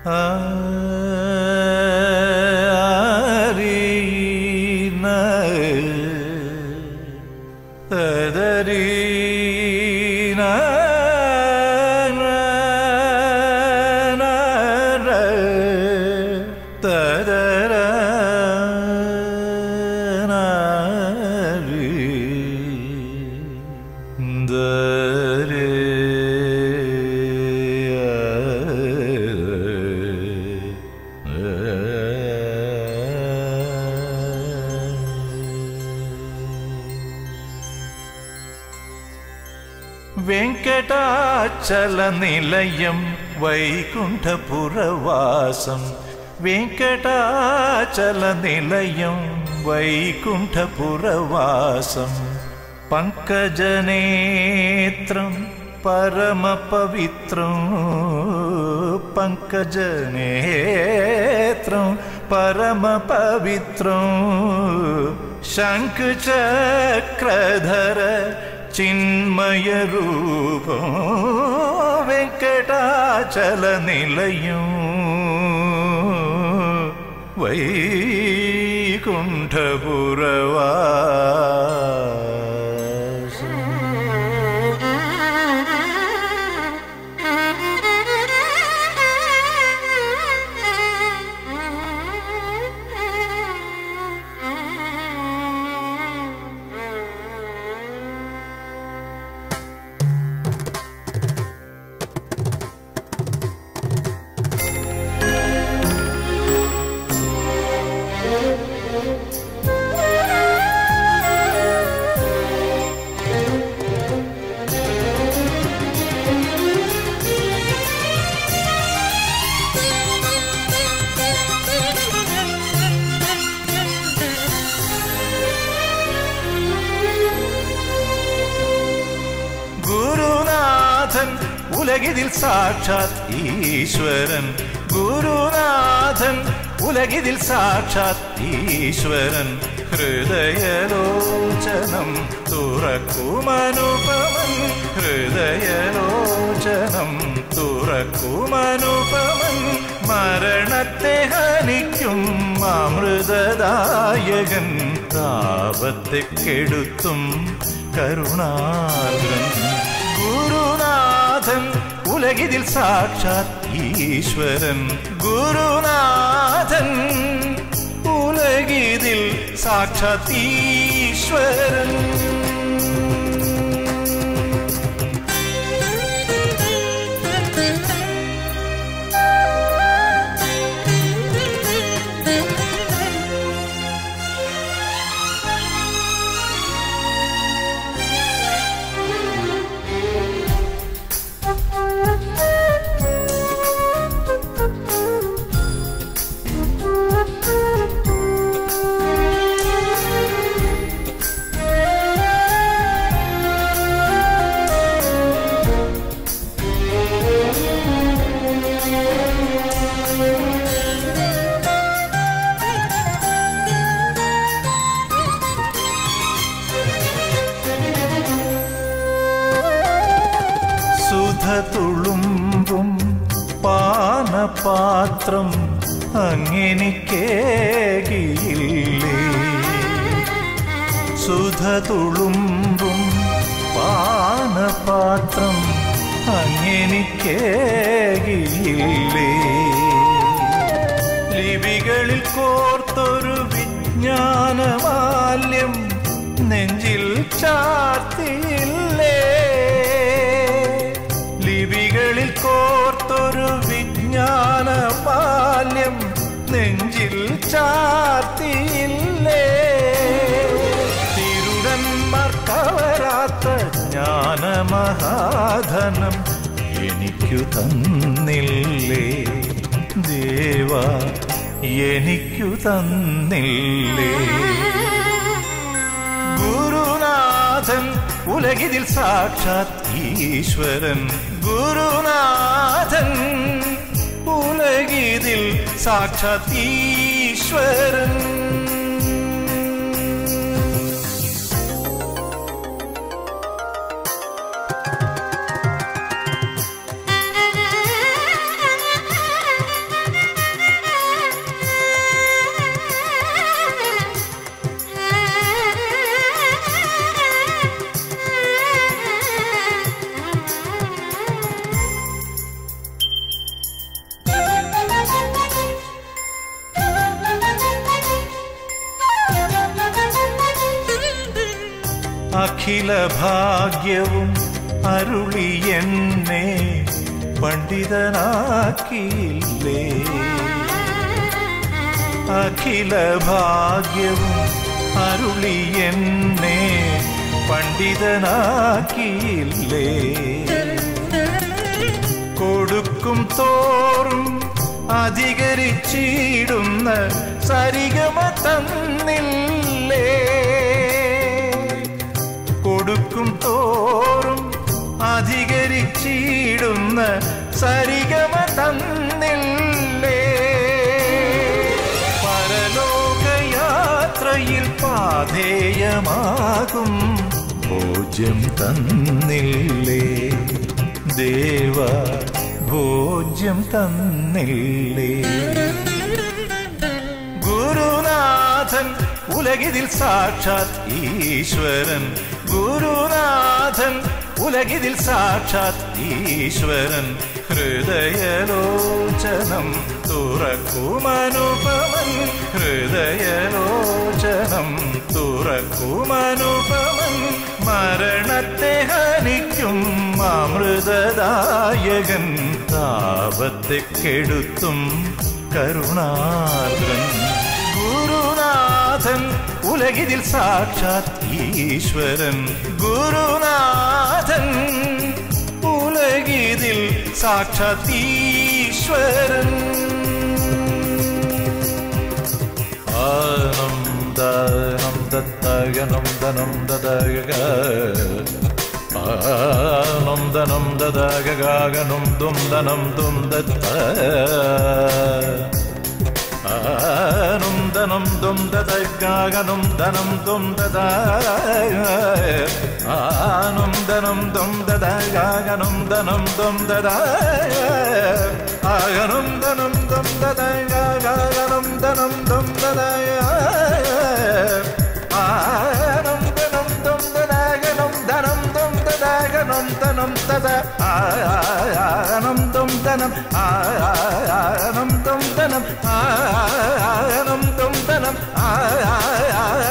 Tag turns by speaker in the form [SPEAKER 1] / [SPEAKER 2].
[SPEAKER 1] ആരീന തദരീന തദര വെങ്കടാചല നിലയം വൈകുണ്ഠപുരവാസം വെങ്കടാചല നിലയം വൈകുണ്ഠപുരവാസം പങ്കജനേത്രം പരമപവിത്രം പങ്കജനേത്രം പരമപവിത്രം ശംഖചക്രധര ചിന്മയരൂപം വെങ്കടാചല നിലയം വൈകുണ്ഠപുരവാസം ഗുരുനാഥൻ ഉലകിതിൽ സാക്ഷാത് ഈശ്വരൻ ഗുരുനാഥൻ ഉലകിതിൽ സാക്ഷാത് ഈശ്വരൻ ഹൃദയലോചനം തുറക്കുമനുപമൻ ഹൃദയലോചനം തുറക്കുമനുപമൻ മരണത്തെ ഹനിക്കും അമൃതദായകൻ താപത്തെ കെടുത്തും കരുണാദ്രൻ ഗുരുനാഥൻ ഉലകിതിൽ സാക്ഷാത് ഈശ്വരൻ ഗുരുനാഥൻ ഉലകിതിൽ സാക്ഷാത് ഈശ്വരൻ സുധ തുളുമ്പും പാനപാത്രം അങ്ങെനിക്കേകിയില്ലേ സുധ തുളുമ്പും പാനപാത്രം അങ്ങെനിക്കേകിയില്ലേ ലിപികളിൽ കോർത്തൊരു വിജ്ഞാനമാല്യം നെഞ്ചിൽ ചാർത്തിയില്ലേ ലിപികളിൽ കോർത്തൊരു വിജ്ഞാനമാല്യം നെഞ്ചിൽ ചാർത്തിയില്ലേ തിരുടന്മാർ കവരാത്ത ജ്ഞാനമഹാധനം എനിക്കു തന്നില്ലേ ദേവ എനിക്കു തന്നില്ലേ ഗുരുനാഥൻ ഉലകിതിൽ സാക്ഷാത് ഈശ്വരൻ ഗുരുനാഥൻ ഉലകിതിൽ സാക്ഷാത് ഈശ്വരൻ
[SPEAKER 2] Thank you.
[SPEAKER 1] അഖില ഭാഗ്യവും അരുളി എന്നെ പണ്ഡിതനാക്കിയില്ലേ അഖില ഭാഗ്യവും അരുളി എന്നെ പണ്ഡിതനാക്കിയില്ലേ കൊടുക്കും തോറും അധികരിച്ചിടുന്ന സരിഗമ തന്നില്ലേ കൊടുക്കും തോറും അധികരിച്ചിടുന്ന സരിഗമ തന്നില്ലേ പരലോകയാത്രയിൽ പാധേയമാകും ഭോജ്യം തന്നില്ലേ ദേവ ഭോജ്യം തന്നില്ലേ ഗുരുനാഥൻ ഉലകിതിൽ സാക്ഷാത് ഈശ്വരൻ ഗുരുനാഥൻ ഉലകിതിൽ സാക്ഷാത് ഈശ്വരൻ ഹൃദയലോചനം തുറക്കുമനുപമൻ ഹൃദയലോചനം തുറക്കുമനുപമൻ മരണത്തെ ഹനിക്കും അമൃതദായകൻ താപത്തെ കെടുത്തും കരുണാദ്രൻ ഗുരുനാഥൻ ഉലകിതിൽ സാക്ഷാത് ഈശ്വരൻ ഗുരുനാഥൻ ഉലകിതിൽ സാക്ഷാത് ഈശ്വരൻ ആനം ദാനം ദത്തഗനം ദനം ദദഗ ആനം ദനം ദദഗഗനം ദും ദനം ദും ദത്ത ആനം ദനം ദും ദദഗഗനം ദനം ദും ദദ ആനം ദനം ദും ദദഗഗനം ദനം ദും ദദ ആഗനം ദനം ദും ദദഗഗനം ദനം ദും ദദ ആനം ദനം ദും ദദഗനം ദനം ദും ദദഗനം ദനം ദദ ആനം ദും ദനം ആനം ദും ദനം ആനം ദും ദനം